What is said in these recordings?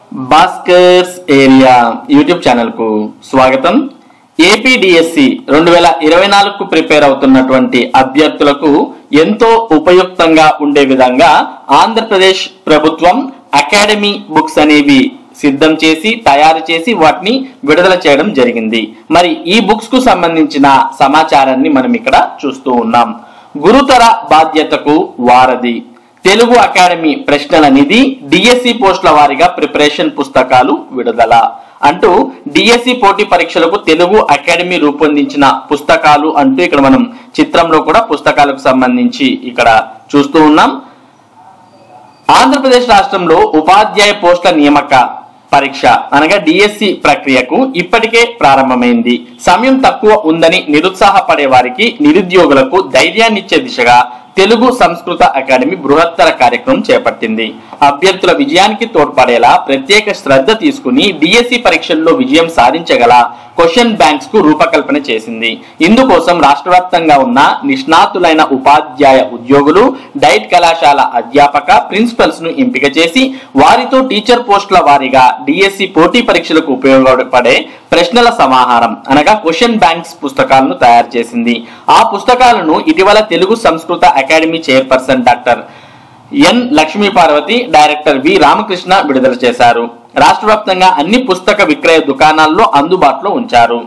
Bhaskar's area YouTube channel కు స్వాగతం APDSC రెండు వేల ఇరవై నాలుగుకు ప్రిపేర్ అవుతున్నటువంటి అభ్యర్థులకు ఎంతో ఉపయుక్తంగా ఉండే విధంగా ఆంధ్రప్రదేశ్ ప్రభుత్వం అకాడమీ బుక్స్ అనేవి సిద్ధం చేసి తయారు చేసి వాటిని విడుదల చేయడం జరిగింది మరి ఈ బుక్స్ కు సంబంధించిన సమాచారాన్ని మనం ఇక్కడ చూస్తూ ఉన్నాం గురుతర బాధ్యతకు వారధి తెలుగు అకాడమీ ప్రశ్నల నిధి డిఎస్సి పోస్టుల వారీగా ప్రిపరేషన్ పుస్తకాలు విడుదల అంటూ డిఎస్సి పోటీ పరీక్షలకు తెలుగు అకాడమీ రూపొందించిన పుస్తకాలు అంటూ ఇక్కడ మనం చిత్రంలో కూడా పుస్తకాలకు సంబంధించి ఇక్కడ చూస్తూ ఉన్నాం ఆంధ్రప్రదేశ్ రాష్ట్రంలో ఉపాధ్యాయ పోస్టుల నియామక పరీక్ష అనగా డిఎస్సి ప్రక్రియకు ఇప్పటికే ప్రారంభమైంది సమయం తక్కువ ఉందని నిరుత్సాహపడే వారికి నిరుద్యోగులకు ధైర్యాన్నిచ్చే దిశగా తెలుగు సంస్కృత అకాడమీ బృహత్తర కార్యక్రమం చేపట్టింది అభ్యర్థుల విజయానికి తోడ్పడేలా ప్రత్యేక శ్రద్ధ తీసుకుని డిఎస్సి పరీక్షల్లో విజయం సాధించగల క్వశ్చన్ బ్యాంక్స్ కు రూపకల్పన చేసింది ఇందుకోసం రాష్ట్ర వ్యాప్తంగా ఉన్న నిష్ణాతులైన ఉపాధ్యాయ ఉద్యోగులు డైట్ కళాశాల అధ్యాపక ప్రిన్సిపల్స్ ను ఎంపిక చేసి వారితో టీచర్ పోస్టుల వారీగా డిఎస్సి పోటీ పరీక్షలకు ఉపయోగపడే ప్రశ్నల సమాహారం అనగా క్వశ్చన్ బ్యాంక్స్ పుస్తకాలను తయారు చేసింది ఆ పుస్తకాలను ఇటీవల తెలుగు సంస్కృత academy chairperson doctor N Lakshmi Parvathi director V Ramakrishna విడుదల చేశారు రాష్ట్ర వ్యాప్తంగా అన్ని పుస్తక విక్రయ దుకాణాల్లో అందుబాటులో ఉంచారు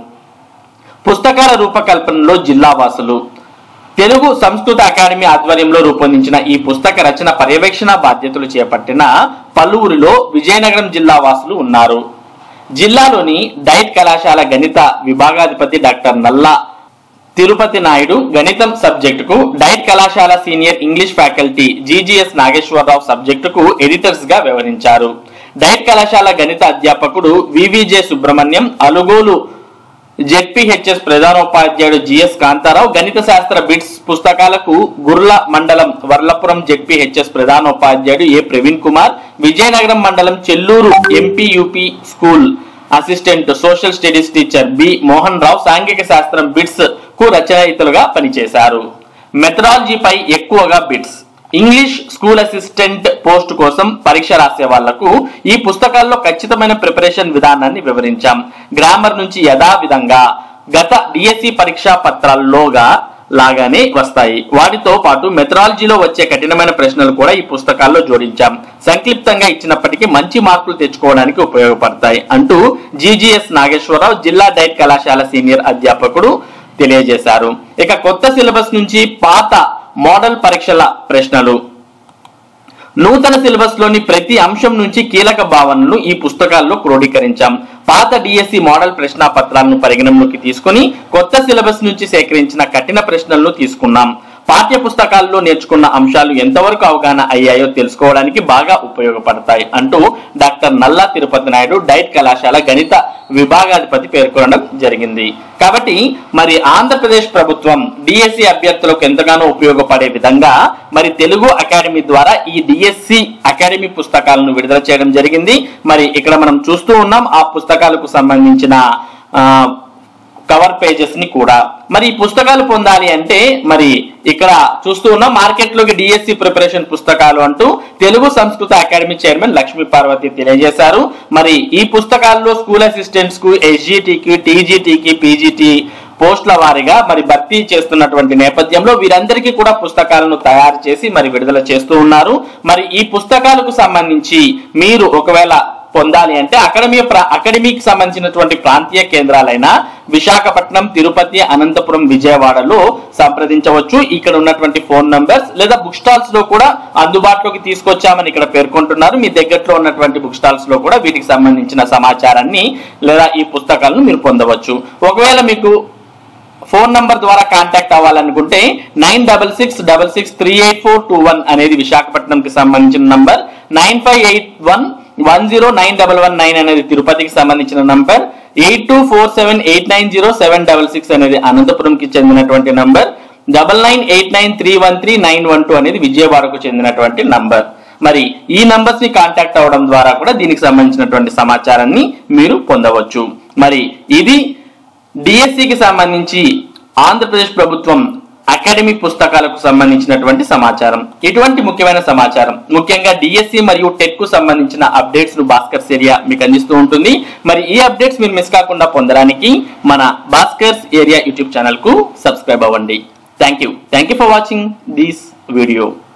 పుస్తకాల రూపకల్పనలో జిల్లా వాసులు తెలుగు సంస్కృత అకాడమీ ఆధ్వర్యంలో రూపొందించిన ఈ పుస్తక రచన పర్యవేక్షణ బాధ్యతలు చేపట్టిన పలువురిలో విజయనగరం జిల్లా వాసులు ఉన్నారు జిల్లాలోని డైట్ కళాశాల గణిత విభాగాధిపతి డాక్టర్ నల్లా తిరుపతి నాయుడు గణితం సబ్జెక్టుకు డైట్ కళాశాల senior English faculty GGS Nageswara Rao సబ్జెక్టుకు ఎడిటర్స్ గా వ్యవహరించారు డైట్ కళాశాల గణిత అధ్యాపకుడు వివిజే సుబ్రహ్మణ్యం అలుగోలు జెడ్పీహెచ్ఎస్ ప్రధానోపాధ్యాయుడు జిఎస్ కాంతారావు గణిత శాస్త్ర బిట్స్ పుస్తకాలకు గుర్ల మండలం వర్లపురం జెడ్పీహెచ్ఎస్ ప్రధానోపాధ్యాయుడు ఏ ప్రవీణ్ కుమార్ విజయనగరం మండలం Chelluru MPUP school assistant social studies teacher B Mohan Rao సాంఘిక శాస్త్రం బిట్స్ కు రచయితలుగా పనిచేశారు మెథడాలజీపై ఎక్కువగా bits English school assistant post కోసం పరీక్ష రాసే వాళ్లకు ఈ పుస్తకాల్లో ఖచ్చితమైన ప్రిపరేషన్ విధానాన్ని వివరించాం గ్రామర్ నుంచి యథావిధంగా గత డిఎస్సి పరీక్షా పత్రాల్లోగా లాగానే వస్తాయి వాటితో పాటు మెథడాలజీలో వచ్చే కఠినమైన ప్రశ్నలు కూడా ఈ పుస్తకాల్లో జోడించాం సంక్లిప్తంగా ఇచ్చినప్పటికీ మంచి మార్కులు తెచ్చుకోవడానికి ఉపయోగపడతాయి అంటూ జీజీఎస్ నాగేశ్వరరావు జిల్లా డైట్ కళాశాల సీనియర్ అధ్యాపకుడు తెలియజేశారు ఇక కొత్త సిలబస్ నుంచి పాత మోడల్ పరీక్షల ప్రశ్నలు నూతన సిలబస్ లోని ప్రతి అంశం నుంచి కీలక భావనలు ఈ పుస్తకాల్లో క్రోడీకరించాం పాత డిఎస్సి మోడల్ ప్రశ్న పత్రాలను పరిగణనలోకి తీసుకుని కొత్త సిలబస్ నుంచి సేకరించిన కఠిన ప్రశ్నలను తీసుకున్నాం పాఠ్య పుస్తకాల్లో నేర్చుకున్న అంశాలు ఎంతవరకు అవగాహన అయ్యాయో తెలుసుకోవడానికి బాగా ఉపయోగపడతాయి అంటూ డాక్టర్ నల్లా తిరుపతి నాయుడు డైట్ కళాశాల గణిత విభాగాధిపతి పేర్కొనడం జరిగింది కాబట్టి మరి ఆంధ్రప్రదేశ్ ప్రభుత్వం డిఎస్సి అభ్యర్థులకు ఎంతగానో ఉపయోగపడే విధంగా మరి తెలుగు అకాడమీ ద్వారా ఈ డిఎస్సి అకాడమీ పుస్తకాలను విడుదల చేయడం జరిగింది మరి ఇక్కడ మనం చూస్తూ ఉన్నాం ఆ పుస్తకాలకు సంబంధించిన ఆ, కవర్ పేజెస్ ని కూడా మరి ఈ పుస్తకాలు పొందాలి అంటే మరి ఇక్కడ చూస్తూ ఉన్నాం మార్కెట్ లోకి డిఎస్సి ప్రిపరేషన్ పుస్తకాలు అంటూ తెలుగు సంస్కృత అకాడమీ చైర్మన్ లక్ష్మీ పార్వతి తెలియజేశారు మరి ఈ పుస్తకాల్లో స్కూల్ అసిస్టెంట్స్ కు ఎస్జిటికి టీజీటీకి పీజీటీ పోస్టుల వారీగా మరి భర్తీ చేస్తున్నటువంటి నేపథ్యంలో వీరందరికీ కూడా పుస్తకాలను తయారు చేసి మరి విడుదల చేస్తూ ఉన్నారు మరి ఈ పుస్తకాలకు సంబంధించి మీరు ఒకవేళ పొందాలి అంటే అకాడమీ ప్ర- అకాడమీకి సంబంధించినటువంటి ప్రాంతీయ కేంద్రాలైన విశాఖపట్నం తిరుపతి అనంతపురం విజయవాడలో సంప్రదించవచ్చు ఇక్కడ ఉన్నటువంటి ఫోన్ నంబర్స్ లేదా బుక్ స్టాల్స్ లో కూడా అందుబాటులోకి తీసుకొచ్చామని ఇక్కడ పేర్కొంటున్నారు మీ దగ్గరలో ఉన్నటువంటి బుక్ స్టాల్స్ లో కూడా వీటికి సంబంధించిన సమాచారాన్ని లేదా ఈ పుస్తకాలను మీరు పొందవచ్చు ఒకవేళ మీకు ఫోన్ నంబర్ ద్వారా కాంటాక్ట్ అవ్వాలనుకుంటే nine double six double six three eight four two one అనేది విశాఖపట్నం కి సంబంధించిన number nine five eight one one zero nine double one nine అనేది తిరుపతికి సంబంధించిన number eight two four seven eight nine zero seven double six అనేది అనంతపురంకి చెందినటువంటి number double nine eight nine three one three nine one two అనేది విజయవాడకు చెందినటువంటి number మరి ఈ నంబర్స్ ని కాంటాక్ట్ అవ్వడం ద్వారా కూడా దీనికి సంబంధించినటువంటి సమాచారాన్ని మీరు పొందవచ్చు మరి ఇది డిఎస్సికి సంబంధించి ఆంధ్రప్రదేశ్ ప్రభుత్వం అకాడమిక్ పుస్తకాలకు సంబంధించినటువంటి సమాచారం ఇటువంటి ముఖ్యమైన సమాచారం ముఖ్యంగా డిఎస్సి మరియు టెట్ కు సంబంధించిన అప్డేట్స్ ను భాస్కర్స్ ఏరియా మీకు అందిస్తూ ఉంటుంది మరి ఈ అప్డేట్స్ మీరు మిస్ కాకుండా పొందడానికి మన భాస్కర్స్ ఏరియా యూట్యూబ్ ఛానల్ కు సబ్స్క్రైబ్ అవ్వండి thank you thank you for watching this video